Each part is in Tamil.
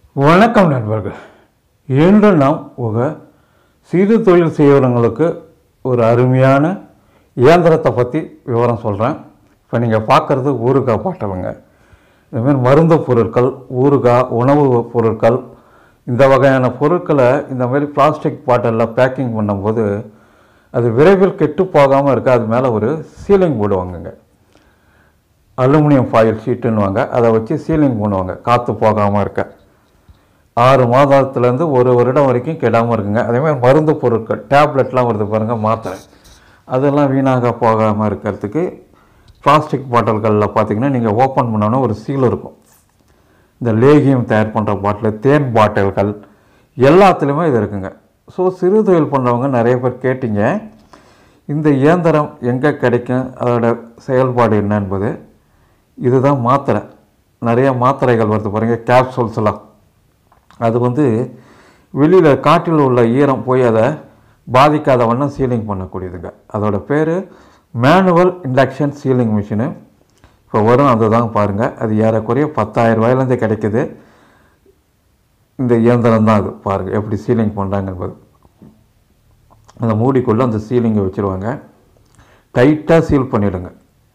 வணக்கம் நண்பர்கள் இன்று நாம் ஒரு சிறு தொழில் செய்கிறவங்களுக்கு ஒரு அருமையான இயந்திரத்தை பற்றி விவரம் சொல்கிறேன் இப்போ நீங்கள் பார்க்குறது ஊறுகாய் பாட்டலுங்க இதுமாரி மருந்து பொருட்கள் ஊறுகாய் உணவு பொருட்கள் இந்த வகையான பொருட்களை இந்த மாதிரி பிளாஸ்டிக் பாட்டிலில் பேக்கிங் பண்ணும்போது அது விரைவில் கெட்டு போகாமல் இருக்க அது மேலே ஒரு சீலிங் போடுவாங்கங்க அலுமினியம் ஃபாயில் ஷீட்டுன்னுவாங்க அதை வச்சு சீலிங் பண்ணுவாங்க காற்று போகாமல் இருக்க ஆறு மாதத்துலேருந்து ஒரு வருடம் வரைக்கும் கெடாமல் இருக்குங்க அதேமாதிரி மருந்து பொருட்கள் டேப்லெட்லாம் வருது பாருங்கள் மாத்திரை அதெல்லாம் வீணாக போகாமல் இருக்கிறதுக்கு பிளாஸ்டிக் பாட்டில்களில் பார்த்தீங்கன்னா நீங்கள் ஓப்பன் பண்ணோன்னா ஒரு சீல் இருக்கும் இந்த லேகியம் தயார் பண்ணுற பாட்டில் தேன் பாட்டில்கள் எல்லாத்துலேயுமே இது இருக்குங்க ஸோ சிறு தொழில் பண்ணுறவங்க நிறைய பேர் கேட்டீங்க இந்த இயந்திரம் எங்கே கிடைக்கும் அதோட செயல்பாடு என்ன என்பது இதுதான் மாத்திரை நிறைய மாத்திரைகள் வருது பாருங்கள் கேப்சூல்ஸ் எல்லாம் அது வந்து வெளியில் காற்றில் உள்ள ஈரம் போய் அதை பாதிக்காத வண்ணம் சீலிங் பண்ணக்கூடியதுங்க அதோட பேர் மேனுவல் இண்டக்ஷன் சீலிங் மிஷினு இப்போ வரும் அதுதான் பாருங்கள் அது ஏறக்குறைய பத்தாயிரம் ரூபாயிலேருந்து கிடைக்குது இந்த இயந்திரம் தான் அது பாருங்கள் எப்படி சீலிங் பண்ணுறாங்க என்பது அந்த மூடிக்குள்ளே அந்த சீலிங்கை வச்சுருவாங்க டைட்டாக சீல் பண்ணிவிடுங்க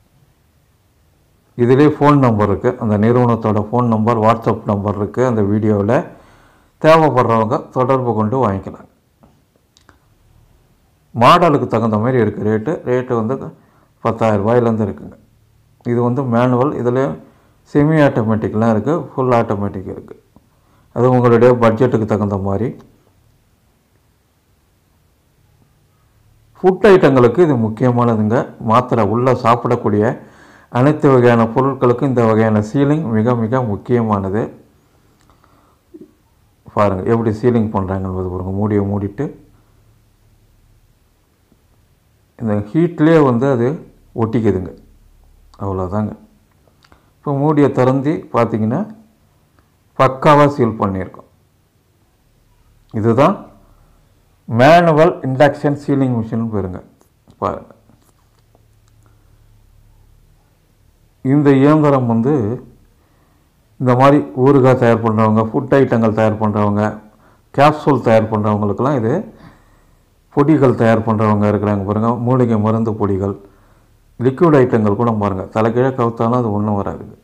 இதிலே ஃபோன் நம்பர் இருக்குது அந்த நிறுவனத்தோட ஃபோன் நம்பர் வாட்ஸ்அப் நம்பர் இருக்குது அந்த வீடியோவில் தேவைப்படுறவங்க தொடர்பு கொண்டு வாங்கிக்கலாம் மாடலுக்கு தகுந்த மாதிரி இருக்குது ரேட்டு ரேட்டு வந்து பத்தாயிரம் ரூபாயிலேருந்து இருக்குங்க இது வந்து மேனுவல் இதில் செமி ஆட்டோமேட்டிக்லாம் இருக்குது ஃபுல் ஆட்டோமேட்டிக் இருக்குது அது உங்களுடைய பட்ஜெட்டுக்கு தகுந்த மாதிரி ஃபுட் ஐட்டங்களுக்கு இது முக்கியமானதுங்க மாத்திரை உள்ளே சாப்பிடக்கூடிய அனைத்து வகையான பொருட்களுக்கும் இந்த வகையான சீலிங் மிக மிக முக்கியமானது பாருங்கள் எப்படி சீலிங் பண்ணுறாங்கன்றது பாருங்க மூடியை மூடிட்டு இந்த ஹீட்லேயே வந்து அது ஒட்டிக்குதுங்க அவ்வளோதாங்க இப்போ மூடியை திறந்து பார்த்தீங்கன்னா பக்காவாக சீல் பண்ணியிருக்கோம் இதுதான் மேனுவல் இண்டக்ஷன் சீலிங் மிஷின் பாருங்க பாருங்க இந்த இயந்திரம் வந்து இந்த மாதிரி ஊறுகாய் தயார் பண்ணுறவங்க ஃபுட் ஐட்டங்கள் தயார் பண்ணுறவங்க கேப்சூல் தயார் பண்ணுறவங்களுக்கெல்லாம் இது பொடிகள் தயார் பண்ணுறவங்க இருக்கிறாங்க பாருங்கள் மூலிகை மருந்து பொடிகள் லிக்விட் ஐட்டங்கள் கூட பாருங்கள் தலைக்கீழே கவுத்தாலும் அது ஒன்றும் வராதுங்க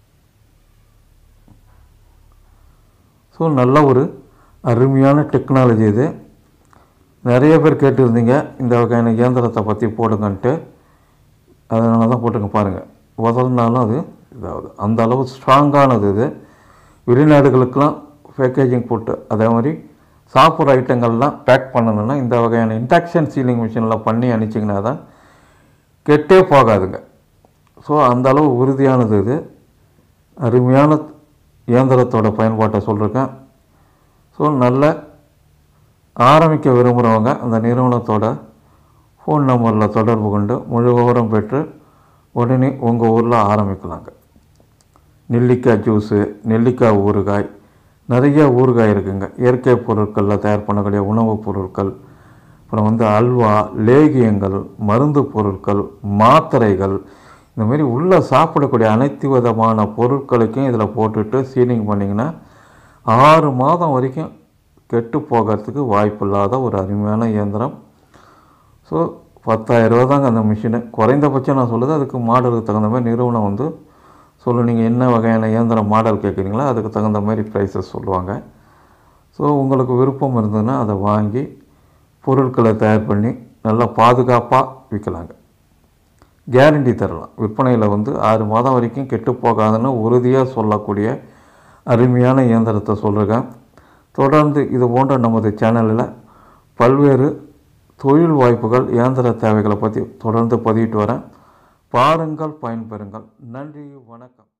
ஸோ நல்ல ஒரு அருமையான டெக்னாலஜி இது நிறைய பேர் கேட்டிருந்தீங்க இந்த வகையான இயந்திரத்தை பற்றி போடுங்கன்ட்டு அதனால தான் போட்டுங்க பாருங்கள் உதல்னாலும் அது இதாகுது அந்த அளவு ஸ்ட்ராங்கானது இது வெளிநாடுகளுக்கெல்லாம் பேக்கேஜிங் போட்டு அதே மாதிரி சாப்பிட்ற ஐட்டங்கள்லாம் பேக் பண்ணணுன்னா இந்த வகையான இண்டக்ஷன் சீலிங் மிஷினில் பண்ணி அனுப்பிச்சிங்கன்னா தான் கெட்டே போகாதுங்க ஸோ அந்த அளவு உறுதியானது இது அருமையான இயந்திரத்தோட பயன்பாட்டை சொல்லியிருக்கேன் ஸோ நல்ல ஆரம்பிக்க விரும்புகிறவங்க அந்த நிறுவனத்தோட ஃபோன் நம்பரில் தொடர்பு கொண்டு முழு விவரம் பெற்று உடனே உங்கள் ஊரில் ஆரம்பிக்கலாங்க நெல்லிக்காய் ஜூஸு நெல்லிக்காய் ஊறுகாய் நிறைய ஊறுகாய் இருக்குங்க இயற்கை பொருட்களில் தயார் பண்ணக்கூடிய உணவுப் பொருட்கள் அப்புறம் வந்து அல்வா லேகியங்கள் மருந்து பொருட்கள் மாத்திரைகள் இந்த மாதிரி உள்ளே சாப்பிடக்கூடிய அனைத்து விதமான பொருட்களுக்கும் இதில் போட்டுட்டு சீலிங் பண்ணிங்கன்னா ஆறு மாதம் வரைக்கும் கெட்டு போகிறதுக்கு வாய்ப்பில்லாத ஒரு அருமையான இயந்திரம் ஸோ பத்தாயிரரூவா தாங்க அந்த மிஷினு குறைந்தபட்சம் நான் சொல்லுது அதுக்கு மாடலுக்கு தகுந்த மாதிரி நிறுவனம் வந்து சொல்லு நீங்கள் என்ன வகையான இயந்திரம் மாடல் கேட்குறீங்களோ அதுக்கு தகுந்த மாதிரி ப்ரைஸஸ் சொல்லுவாங்க ஸோ உங்களுக்கு விருப்பம் இருந்ததுன்னா அதை வாங்கி பொருட்களை தயார் பண்ணி நல்லா பாதுகாப்பாக விற்கலாங்க கேரண்டி தரலாம் விற்பனையில் வந்து ஆறு மாதம் வரைக்கும் கெட்டு போகாதுன்னு உறுதியாக சொல்லக்கூடிய அருமையான இயந்திரத்தை சொல்லியிருக்கேன் தொடர்ந்து இது போன்ற நமது சேனலில் பல்வேறு தொழில் வாய்ப்புகள் இயந்திர தேவைகளை பற்றி தொடர்ந்து பதிவிட்டு வரேன் பாருங்கள் பயன்பெறுங்கள் நன்றி வணக்கம்